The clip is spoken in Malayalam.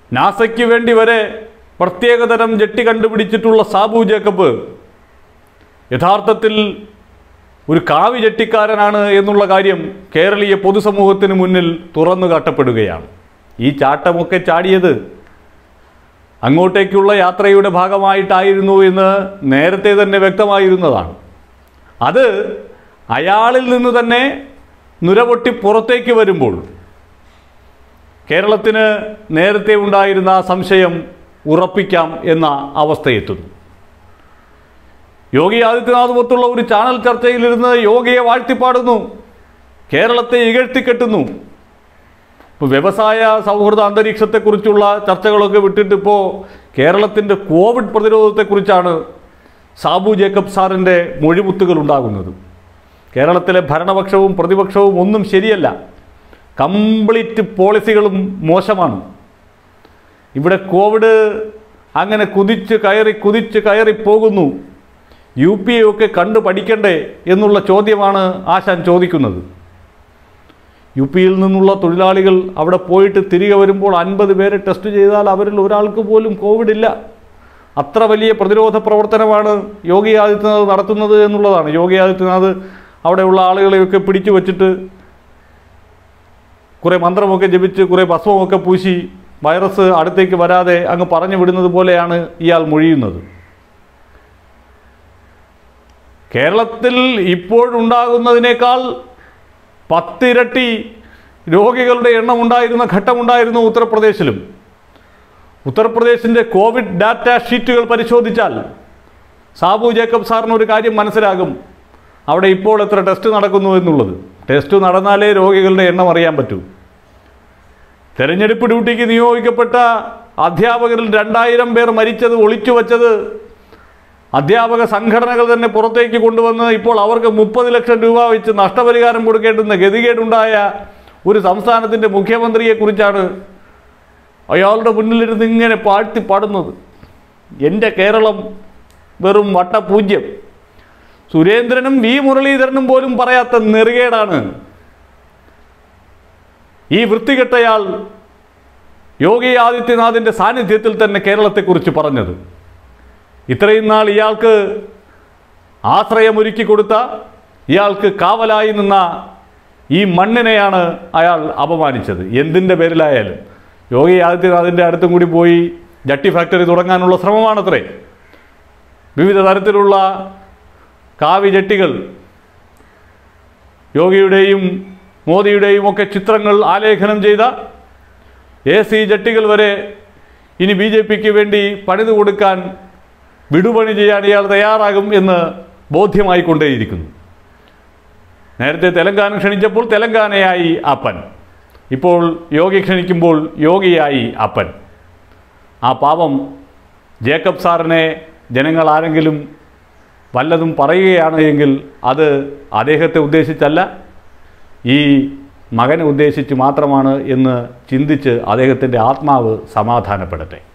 നാസയ്ക്ക് വേണ്ടി വരെ പ്രത്യേകതരം ജെട്ടി കണ്ടുപിടിച്ചിട്ടുള്ള സാബു ജേക്കബ് യഥാർത്ഥത്തിൽ ഒരു കാവി ജെട്ടിക്കാരനാണ് എന്നുള്ള കാര്യം കേരളീയ പൊതുസമൂഹത്തിന് മുന്നിൽ തുറന്നു കാട്ടപ്പെടുകയാണ് ഈ ചാട്ടമൊക്കെ ചാടിയത് അങ്ങോട്ടേക്കുള്ള യാത്രയുടെ ഭാഗമായിട്ടായിരുന്നു എന്ന് നേരത്തെ തന്നെ വ്യക്തമായിരുന്നതാണ് അത് അയാളിൽ നിന്ന് തന്നെ നുരപൊട്ടി പുറത്തേക്ക് വരുമ്പോൾ കേരളത്തിന് നേരത്തെ ഉണ്ടായിരുന്ന ആ സംശയം ഉറപ്പിക്കാം എന്ന അവസ്ഥയെത്തുന്നു യോഗി ആദിത്യനാഥ് മൊത്തുള്ള ഒരു ചാനൽ ചർച്ചയിലിരുന്ന് യോഗയെ വാഴ്ത്തിപ്പാടുന്നു കേരളത്തെ ഇകഴ്ത്തിക്കെട്ടുന്നു ഇപ്പോൾ വ്യവസായ സൗഹൃദ അന്തരീക്ഷത്തെക്കുറിച്ചുള്ള ചർച്ചകളൊക്കെ വിട്ടിട്ട് ഇപ്പോൾ കേരളത്തിൻ്റെ കോവിഡ് പ്രതിരോധത്തെക്കുറിച്ചാണ് സാബു ജേക്കബ് സാറിൻ്റെ മൊഴിമുത്തുകൾ ഉണ്ടാകുന്നത് കേരളത്തിലെ ഭരണപക്ഷവും പ്രതിപക്ഷവും ഒന്നും ശരിയല്ല കംപ്ലീറ്റ് പോളിസികളും മോശമാണ് ഇവിടെ കോവിഡ് അങ്ങനെ കുതിച്ച് കയറി കുതിച്ച് കയറി പോകുന്നു യു പി എ ഒക്കെ കണ്ടു പഠിക്കണ്ടേ എന്നുള്ള ചോദ്യമാണ് ആശാൻ ചോദിക്കുന്നത് യു പിയിൽ നിന്നുള്ള തൊഴിലാളികൾ അവിടെ പോയിട്ട് തിരികെ വരുമ്പോൾ അൻപത് പേരെ ടെസ്റ്റ് ചെയ്താൽ അവരിൽ ഒരാൾക്ക് പോലും കോവിഡ് ഇല്ല അത്ര വലിയ പ്രതിരോധ പ്രവർത്തനമാണ് യോഗി ആദിത്യനാഥ് നടത്തുന്നത് എന്നുള്ളതാണ് യോഗി ആദിത്യനാഥ് അവിടെയുള്ള ആളുകളെയൊക്കെ പിടിച്ചു വച്ചിട്ട് കുറേ മന്ത്രമൊക്കെ ജപിച്ച് കുറേ ഭസ്മമൊക്കെ പൂശി വൈറസ് അടുത്തേക്ക് വരാതെ അങ്ങ് പറഞ്ഞു വിടുന്നത് പോലെയാണ് ഇയാൾ മൊഴിയുന്നത് കേരളത്തിൽ ഇപ്പോഴുണ്ടാകുന്നതിനേക്കാൾ പത്തിരട്ടി രോഗികളുടെ എണ്ണം ഉണ്ടായിരുന്ന ഘട്ടമുണ്ടായിരുന്നു ഉത്തർപ്രദേശിലും ഉത്തർപ്രദേശിൻ്റെ കോവിഡ് ഡാറ്റ ഷീറ്റുകൾ പരിശോധിച്ചാൽ സാബു ജേക്കബ് സാറിന് ഒരു കാര്യം മനസ്സിലാകും അവിടെ ഇപ്പോൾ എത്ര ടെസ്റ്റ് നടക്കുന്നു എന്നുള്ളത് ടെസ്റ്റ് നടന്നാലേ രോഗികളുടെ എണ്ണം അറിയാൻ പറ്റൂ തെരഞ്ഞെടുപ്പ് ഡ്യൂട്ടിക്ക് നിയോഗിക്കപ്പെട്ട അധ്യാപകരിൽ രണ്ടായിരം പേർ മരിച്ചത് ഒളിച്ചു വച്ചത് അധ്യാപക സംഘടനകൾ തന്നെ പുറത്തേക്ക് കൊണ്ടുവന്ന് ഇപ്പോൾ അവർക്ക് മുപ്പത് ലക്ഷം രൂപ വെച്ച് നഷ്ടപരിഹാരം കൊടുക്കേണ്ടുന്ന ഗതികേടുണ്ടായ ഒരു സംസ്ഥാനത്തിൻ്റെ മുഖ്യമന്ത്രിയെക്കുറിച്ചാണ് അയാളുടെ മുന്നിലിരുന്ന് ഇങ്ങനെ പാഴ്ത്തി പാടുന്നത് എൻ്റെ കേരളം വെറും വട്ടപൂജ്യം സുരേന്ദ്രനും വി മുരളീധരനും പോലും പറയാത്ത നെറുകേടാണ് ഈ വൃത്തികെട്ടയാൾ യോഗി ആദിത്യനാഥിൻ്റെ സാന്നിധ്യത്തിൽ തന്നെ കേരളത്തെക്കുറിച്ച് പറഞ്ഞത് ഇത്രയും നാൾ ഇയാൾക്ക് ആശ്രയമൊരുക്കി കൊടുത്ത ഇയാൾക്ക് കാവലായി നിന്ന ഈ മണ്ണിനെയാണ് അയാൾ അപമാനിച്ചത് എന്തിൻ്റെ പേരിലായാലും യോഗി ആദിത്യനാഥിൻ്റെ അടുത്തും കൂടി പോയി ജട്ടി ഫാക്ടറി തുടങ്ങാനുള്ള ശ്രമമാണത്രേ വിവിധ തരത്തിലുള്ള കാവി ജട്ടികൾ യോഗിയുടെയും മോദിയുടെയും ഒക്കെ ചിത്രങ്ങൾ ആലേഖനം ചെയ്ത എ സി ജട്ടികൾ വരെ ഇനി ബി ജെ പിക്ക് വേണ്ടി പണിതു കൊടുക്കാൻ വിടുപണി ചെയ്യാൻ ഇയാൾ തയ്യാറാകും എന്ന് ബോധ്യമായിക്കൊണ്ടേയിരിക്കുന്നു നേരത്തെ തെലങ്കാന ക്ഷണിച്ചപ്പോൾ തെലങ്കാനയായി അപ്പൻ ഇപ്പോൾ യോഗി ക്ഷണിക്കുമ്പോൾ യോഗിയായി അപ്പൻ ആ പാവം ജേക്കബ് സാറിനെ ജനങ്ങൾ ആരെങ്കിലും വല്ലതും പറയുകയാണ് എങ്കിൽ അത് അദ്ദേഹത്തെ ഉദ്ദേശിച്ചല്ല ഈ മകനെ ഉദ്ദേശിച്ച് മാത്രമാണ് എന്ന് ചിന്തിച്ച് അദ്ദേഹത്തിൻ്റെ ആത്മാവ് സമാധാനപ്പെടട്ടെ